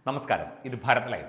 നമസ്കാരം ഇത് Bharat live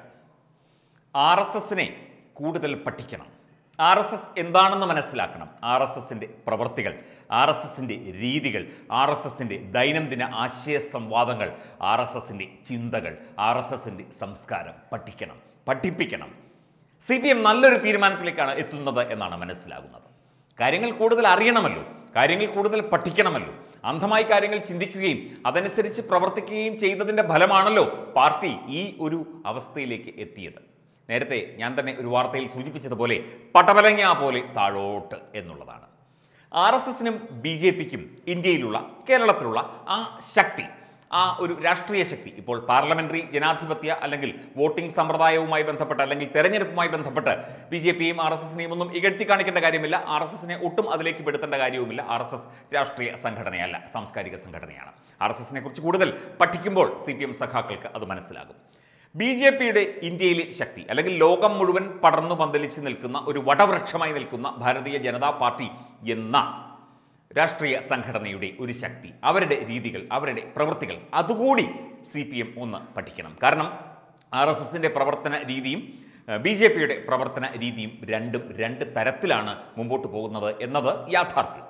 R S എസിനെ കൂടുതൽ പഠിക്കണം ആർ എസ് എസ് എന്താണെന്ന് മനസ്സിലാക്കണം ആർ എസ് എസിൻ്റെ പ്രവൃത്തികൾ ആർ എസ് എസിൻ്റെ രീതികൾ ആർ എസ് എസിൻ്റെ ദൈനംദിന ആശയ സംവാദങ്ങൾ ആർ എസ് എസിൻ്റെ ചിന്തകൾ ആർ എസ് എസിൻ്റെ സംസ്കാരം പഠിക്കണം പഠിപ്പിക്കണം സി പി എം നല്ലൊരു തീരുമാനത്തിലേക്കാണ് എത്തുന്നത് എന്നാണ് മനസ്സിലാകുന്നത് കാര്യങ്ങൾ കൂടുതൽ അറിയണമല്ലോ കാര്യങ്ങൾ കൂടുതൽ പഠിക്കണമല്ലോ അന്ധമായി കാര്യങ്ങൾ ചിന്തിക്കുകയും അതനുസരിച്ച് പ്രവർത്തിക്കുകയും ചെയ്തതിൻ്റെ ഫലമാണല്ലോ പാർട്ടി ഈ ഒരു അവസ്ഥയിലേക്ക് എത്തിയത് നേരത്തെ ഞാൻ തന്നെ ഒരു വാർത്തയിൽ സൂചിപ്പിച്ചതുപോലെ പടവലങ്ങ പോലെ താഴോട്ട് എന്നുള്ളതാണ് ആർ എസ് എസിനും ബി ജെ പിക്കും ഇന്ത്യയിലുള്ള കേരളത്തിലുള്ള ആ ശക്തി ആ ഒരു രാഷ്ട്രീയ ശക്തി ഇപ്പോൾ പാർലമെന്ററി ജനാധിപത്യ അല്ലെങ്കിൽ വോട്ടിംഗ് സമ്പ്രദായവുമായി ബന്ധപ്പെട്ട് അല്ലെങ്കിൽ തെരഞ്ഞെടുപ്പുമായി ബന്ധപ്പെട്ട് ബി ജെ പിയും ആർ എസ് എസിനെയും ഒന്നും ഇകഴ്ത്തി കാണിക്കേണ്ട കാര്യമില്ല ആർ എസ് എസിനെ ഒട്ടും അതിലേക്ക് പെടുത്തേണ്ട കാര്യവുമില്ല ആർ എസ് എസ് രാഷ്ട്രീയ സംഘടനയല്ല സാംസ്കാരിക സംഘടനയാണ് ആർ എസ് എസിനെ കുറിച്ച് കൂടുതൽ പഠിക്കുമ്പോൾ സി പി എം സഖാക്കൾക്ക് അത് മനസ്സിലാകും ബി ജെ പിയുടെ ഇന്ത്യയിലെ ശക്തി അല്ലെങ്കിൽ ലോകം മുഴുവൻ പടർന്നു പന്തലിച്ച് നിൽക്കുന്ന ഒരു വടവൃക്ഷമായി നിൽക്കുന്ന ഭാരതീയ ജനതാ പാർട്ടി എന്ന രാഷ്ട്രീയ സംഘടനയുടെ ഒരു ശക്തി അവരുടെ രീതികൾ അവരുടെ പ്രവൃത്തികൾ അതുകൂടി സി പി എം ഒന്ന് പഠിക്കണം കാരണം ആർ എസ് എസിൻ്റെ പ്രവർത്തന രീതിയും ബി ജെ പിയുടെ പ്രവർത്തന രീതിയും രണ്ടും രണ്ട് തരത്തിലാണ് മുമ്പോട്ട് പോകുന്നത് എന്നത് യാഥാർത്ഥ്യം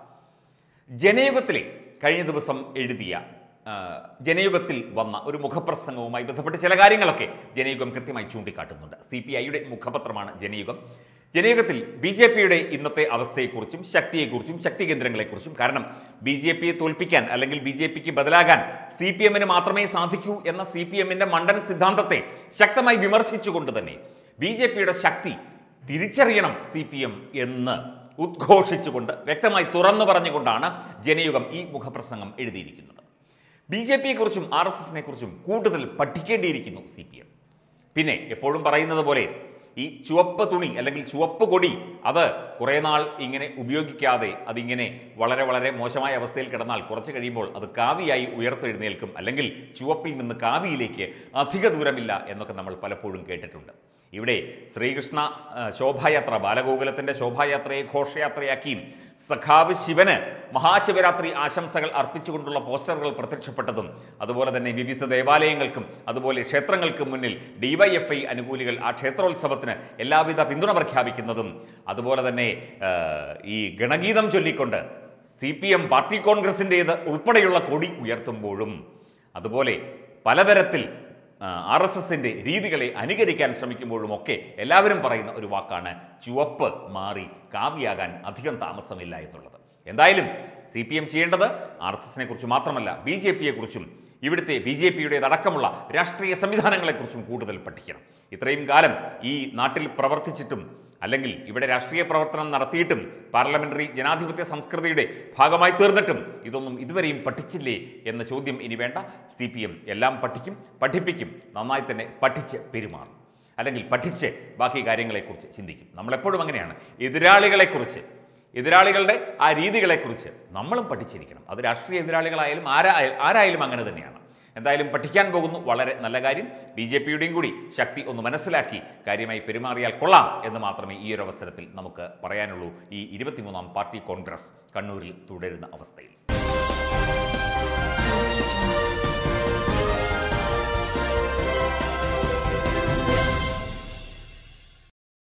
ജനയുഗത്തിലെ കഴിഞ്ഞ ദിവസം എഴുതിയ ആ, ജനയുഗത്തിൽ വന്ന ഒരു മുഖപ്രസംഗവുമായി ബന്ധപ്പെട്ട് ചില കാര്യങ്ങളൊക്കെ ജനയുഗം കൃത്യമായി ചൂണ്ടിക്കാട്ടുന്നുണ്ട് സി പി ഐയുടെ മുഖപത്രമാണ് ജനയുഗം ജനയുഗത്തിൽ ബി ജെ പിയുടെ ഇന്നത്തെ അവസ്ഥയെക്കുറിച്ചും ശക്തിയെക്കുറിച്ചും ശക്തി കേന്ദ്രങ്ങളെക്കുറിച്ചും കാരണം ബി ജെ പിയെ തോൽപ്പിക്കാൻ അല്ലെങ്കിൽ ബി ജെ പിക്ക് ബദലാകാൻ സി പി എമ്മിന് മാത്രമേ സാധിക്കൂ എന്ന സി പി എമ്മിന്റെ മണ്ടൻ സിദ്ധാന്തത്തെ ശക്തമായി വിമർശിച്ചുകൊണ്ട് തന്നെ ബി ജെ പിയുടെ ശക്തി തിരിച്ചറിയണം സി പി എം എന്ന് ഉദ്ഘോഷിച്ചുകൊണ്ട് വ്യക്തമായി തുറന്നു പറഞ്ഞുകൊണ്ടാണ് ജനയുഗം ഈ മുഖപ്രസംഗം എഴുതിയിരിക്കുന്നത് ബി ജെ പിയെക്കുറിച്ചും ആർ എസ് എസിനെ കുറിച്ചും കൂടുതൽ പഠിക്കേണ്ടിയിരിക്കുന്നു സി പി എം പിന്നെ എപ്പോഴും പറയുന്നത് പോലെ ഈ ചുവപ്പ് തുണി അല്ലെങ്കിൽ ചുവപ്പ് കൊടി അത് കുറേ നാൾ ഇങ്ങനെ ഉപയോഗിക്കാതെ അതിങ്ങനെ വളരെ വളരെ മോശമായ അവസ്ഥയിൽ കിടന്നാൽ കുറച്ച് കഴിയുമ്പോൾ അത് കാവിയായി ഉയർത്തെഴുന്നേൽക്കും അല്ലെങ്കിൽ ചുവപ്പിൽ നിന്ന് കാവിയിലേക്ക് അധിക ദൂരമില്ല എന്നൊക്കെ നമ്മൾ പലപ്പോഴും കേട്ടിട്ടുണ്ട് ഇവിടെ ശ്രീകൃഷ്ണ ആ, ശോഭായാത്ര ബാലഗോകുലത്തിന്റെ ശോഭായാത്രയെ ഘോഷയാത്രയാക്കിയും സഖാവ് ശിവന് മഹാശിവരാത്രി ആശംസകൾ അർപ്പിച്ചുകൊണ്ടുള്ള പോസ്റ്ററുകൾ പ്രത്യക്ഷപ്പെട്ടതും അതുപോലെ തന്നെ വിവിധ ദേവാലയങ്ങൾക്കും അതുപോലെ ക്ഷേത്രങ്ങൾക്കും മുന്നിൽ ഡിവൈഎഫ്ഐ അനുകൂലികൾ ആ ക്ഷേത്രോത്സവത്തിന് എല്ലാവിധ പിന്തുണ പ്രഖ്യാപിക്കുന്നതും അതുപോലെ തന്നെ ആ, ഈ ഗണഗീതം ചൊല്ലിക്കൊണ്ട് സി പി എം പാർട്ടി കോൺഗ്രസിൻ്റേത് ഉൾപ്പെടെയുള്ള കൊടി ഉയർത്തുമ്പോഴും അതുപോലെ പലതരത്തിൽ ആർ എസ് എസിൻ്റെ രീതികളെ അനുകരിക്കാൻ ശ്രമിക്കുമ്പോഴുമൊക്കെ എല്ലാവരും പറയുന്ന ഒരു വാക്കാണ് ചുവപ്പ് മാറി കാവ്യാകാൻ അധികം താമസമില്ല എന്നുള്ളത് എന്തായാലും സി പി എം ചെയ്യേണ്ടത് ആർ എസ് എസിനെ കുറിച്ച് മാത്രമല്ല ബി ജെ പിയെക്കുറിച്ചും ഇവിടുത്തെ ബി ജെ പിയുടേതടക്കമുള്ള രാഷ്ട്രീയ സംവിധാനങ്ങളെക്കുറിച്ചും കൂടുതൽ പഠിക്കണം ഇത്രയും കാലം ഈ നാട്ടിൽ പ്രവർത്തിച്ചിട്ടും അല്ലെങ്കിൽ ഇവിടെ രാഷ്ട്രീയ പ്രവർത്തനം നടത്തിയിട്ടും പാർലമെന്ററി ജനാധിപത്യ സംസ്കൃതിയുടെ ഭാഗമായി തീർന്നിട്ടും ഇതൊന്നും ഇതുവരെയും പഠിച്ചില്ലേ എന്ന ചോദ്യം ഇനി വേണ്ട സി പി എം എല്ലാം പഠിക്കും പഠിപ്പിക്കും നന്നായി തന്നെ പഠിച്ച് പെരുമാറും അല്ലെങ്കിൽ പഠിച്ച് ബാക്കി കാര്യങ്ങളെക്കുറിച്ച് ചിന്തിക്കും നമ്മളെപ്പോഴും അങ്ങനെയാണ് എതിരാളികളെക്കുറിച്ച് എതിരാളികളുടെ ആ രീതികളെക്കുറിച്ച് നമ്മളും പഠിച്ചിരിക്കണം അത് രാഷ്ട്രീയ എതിരാളികളായാലും ആരാ ആരായാലും അങ്ങനെ തന്നെയാണ് എന്തായാലും പഠിക്കാൻ പോകുന്നു വളരെ നല്ല കാര്യം ബി ജെ പിയുടെയും കൂടി ശക്തി ഒന്ന് മനസ്സിലാക്കി കാര്യമായി പെരുമാറിയാൽ കൊള്ളാം എന്ന് മാത്രമേ ഈ ഒരു അവസരത്തിൽ നമുക്ക് പറയാനുള്ളൂ ഈ ഇരുപത്തിമൂന്നാം പാർട്ടി കോൺഗ്രസ് കണ്ണൂരിൽ തുടരുന്ന അവസ്ഥയിൽ